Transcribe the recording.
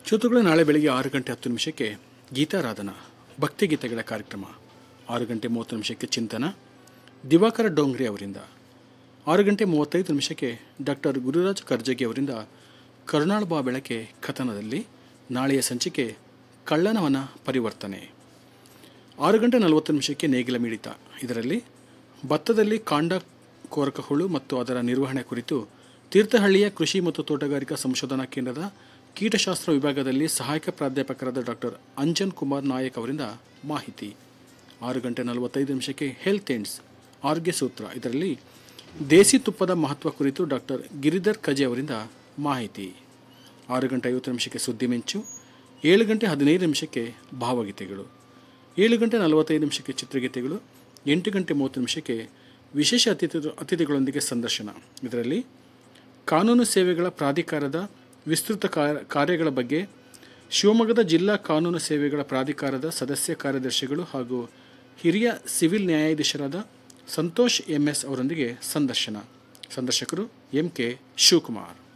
ಶ್ರೋತೃಗಳು ನಾಳೆ ಬೆಳಗ್ಗೆ ಆರು ಗಂಟೆ ಹತ್ತು ನಿಮಿಷಕ್ಕೆ ಗೀತಾರಾಧನ ಭಕ್ತಿಗೀತೆಗಳ ಕಾರ್ಯಕ್ರಮ ಆರು ಗಂಟೆ ಮೂವತ್ತು ನಿಮಿಷಕ್ಕೆ ಚಿಂತನ ದಿವಾಕರ ಡೋಂಗ್ರಿ ಅವರಿಂದ ಆರು ಗಂಟೆ ಮೂವತ್ತೈದು ನಿಮಿಷಕ್ಕೆ ಡಾಕ್ಟರ್ ಗುರುರಾಜ್ ಕರ್ಜಗಿ ಅವರಿಂದ ಕರುಣಾಳ ಬಾ ಬೆಳಕೆ ಕಥನದಲ್ಲಿ ನಾಳೆಯ ಸಂಚಿಕೆ ಕಳ್ಳನವನ ಪರಿವರ್ತನೆ ಆರು ಗಂಟೆ ನಲವತ್ತು ನಿಮಿಷಕ್ಕೆ ನೇಗಿಲ ಮಿಡಿತ ಇದರಲ್ಲಿ ಭತ್ತದಲ್ಲಿ ಕಾಂಡ ಕೋರಕ ಹುಳು ಮತ್ತು ಅದರ ನಿರ್ವಹಣೆ ಕುರಿತು ತೀರ್ಥಹಳ್ಳಿಯ ಕೃಷಿ ಮತ್ತು ತೋಟಗಾರಿಕಾ ಸಂಶೋಧನಾ ಕೇಂದ್ರದ ಕೀಟಶಾಸ್ತ್ರ ವಿಭಾಗದಲ್ಲಿ ಸಹಾಯಕ ಪ್ರಾಧ್ಯಾಪಕರಾದ ಡಾಕ್ಟರ್ ಅಂಜನ್ ಕುಮಾರ್ ನಾಯಕ್ ಅವರಿಂದ ಮಾಹಿತಿ ಆರು ಗಂಟೆ ನಲವತ್ತೈದು ನಿಮಿಷಕ್ಕೆ ಹೆಲ್ತ್ ಎಂಡ್ಸ್ ಆರೋಗ್ಯ ಸೂತ್ರ ಇದರಲ್ಲಿ ದೇಸಿ ತುಪ್ಪದ ಮಹತ್ವ ಕುರಿತು ಡಾಕ್ಟರ್ ಗಿರಿಧರ್ ಕಜೆ ಅವರಿಂದ ಮಾಹಿತಿ ಆರು ಗಂಟೆ ಐವತ್ತು ನಿಮಿಷಕ್ಕೆ ಸುದ್ದಿ ಮಿಂಚು ಏಳು ಗಂಟೆ ಹದಿನೈದು ನಿಮಿಷಕ್ಕೆ ಭಾವಗೀತೆಗಳು ಏಳು ಗಂಟೆ ನಲವತ್ತೈದು ನಿಮಿಷಕ್ಕೆ ಚಿತ್ರಗೀತೆಗಳು ಎಂಟು ಗಂಟೆ ಮೂವತ್ತು ನಿಮಿಷಕ್ಕೆ ವಿಶೇಷ ಅತಿಥಿ ಅತಿಥಿಗಳೊಂದಿಗೆ ಸಂದರ್ಶನ ಇದರಲ್ಲಿ ಕಾನೂನು ಸೇವೆಗಳ ಪ್ರಾಧಿಕಾರದ ವಿಸ್ತೃತ ಕಾರ್ಯ ಕಾರ್ಯಗಳ ಬಗ್ಗೆ ಶಿವಮೊಗ್ಗದ ಜಿಲ್ಲಾ ಕಾನೂನು ಸೇವೆಗಳ ಪ್ರಾಧಿಕಾರದ ಸದಸ್ಯ ಕಾರ್ಯದರ್ಶಿಗಳು ಹಾಗೂ ಹಿರಿಯ ಸಿವಿಲ್ ನ್ಯಾಯಾಧೀಶರಾದ ಸಂತೋಷ್ ಎಂ ಎಸ್ ಅವರೊಂದಿಗೆ ಸಂದರ್ಶನ ಸಂದರ್ಶಕರು ಎಂ ಕೆ ಶಿವಕುಮಾರ್